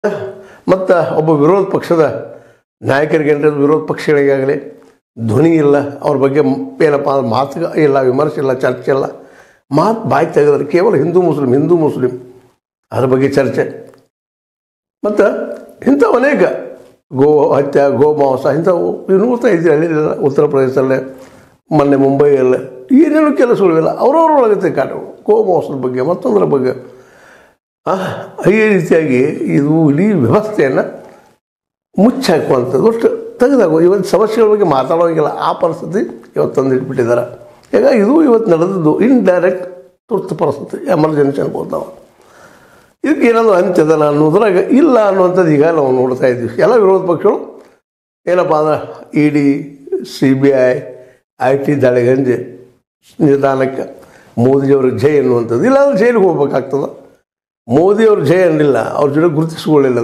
ಮತ್ತು ಒಬ್ಬ ವಿರೋಧ ಪಕ್ಷದ ನಾಯಕರಿಗೆ ಅಂದರೆ ವಿರೋಧ ಪಕ್ಷಗಳಿಗಾಗಲಿ ಧ್ವನಿ ಇಲ್ಲ ಅವ್ರ ಬಗ್ಗೆ ಮ್- ಏನಪ್ಪ ಅಂದ್ರೆ ಮಾತು ಇಲ್ಲ ವಿಮರ್ಶೆ ಇಲ್ಲ ಚರ್ಚೆ ಇಲ್ಲ ಮಾತು ಬಾಯಿ ತೆಗೆದ್ರೆ ಕೇವಲ ಹಿಂದೂ ಮುಸ್ಲಿಂ ಹಿಂದೂ ಮುಸ್ಲಿಂ ಅದ್ರ ಬಗ್ಗೆ ಚರ್ಚೆ ಮತ್ತು ಇಂಥವು ಅನೇಕ ಗೋ ಹತ್ಯೆ ಗೋ ಮಾಂಸ ಇಂಥವು ವಿನೂತ ಇದೆ ಹಳ್ಳಿಲೆಲ್ಲ ಉತ್ತರ ಪ್ರದೇಶದಲ್ಲೇ ಮೊನ್ನೆ ಮುಂಬೈಯಲ್ಲೇ ಏನೇನು ಕೆಲಸಗಳಿಲ್ಲ ಅವ್ರವ್ರೊಳಗತ್ತೆ ಕಾಟಗಳು ಗೋ ಮಾಂಸದ ಬಗ್ಗೆ ಮತ್ತೊಂದರ ಬಗ್ಗೆ ಆ, ಈ ರೀತಿಯಾಗಿ ಇದು ಇಡೀ ವ್ಯವಸ್ಥೆಯನ್ನು ಮುಚ್ಚಾಕುವಂಥದ್ದು ಅಷ್ಟು ತೆಗೆದಾಕೋ ಇವತ್ತು ಸಮಸ್ಯೆಗಳ ಬಗ್ಗೆ ಮಾತಾಡೋಂಗಿಲ್ಲ ಆ ಪರಿಸ್ಥಿತಿ ಇವತ್ತು ತಂದಿಟ್ಬಿಟ್ಟಿದ್ದಾರೆ ಈಗ ಇದು ಇವತ್ತು ನಡೆದದ್ದು ಇಂಡೈರೆಕ್ಟ್ ತುರ್ತು ಪರಿಸ್ಥಿತಿ ಎಮರ್ಜೆನ್ಸಿ ಅನ್ಬೋದು ನಾವು ಇದಕ್ಕೆ ಏನಾದರೂ ಅಂತ್ಯದನ ಅನ್ನೋದ್ರಾಗ ಇಲ್ಲ ಅನ್ನುವಂಥದ್ದು ಈಗ ನಾವು ನೋಡ್ತಾ ಇದ್ದೀವಿ ಎಲ್ಲ ವಿರೋಧ ಪಕ್ಷಗಳು ಏನಪ್ಪ ಅಂದ್ರೆ E D C B I I T ದಾಳಿಗಂಜಿ ನಿಧಾನಕ್ಕೆ ಮೋದಿಯವ್ರ ಜೈ ಅನ್ನುವಂಥದ್ದು ಇಲ್ಲಾಂದ್ರೆ ಜೈಲಿಗೆ ಹೋಗ್ಬೇಕಾಗ್ತದೆ ಮೋದಿಯವ್ರ ಜೈ ಅನ್ನಿಲ್ಲ ಅವ್ರ ಜೊತೆ ಗುರುತಿಸ್ಕೊಳ್ಳಿಲ್ಲ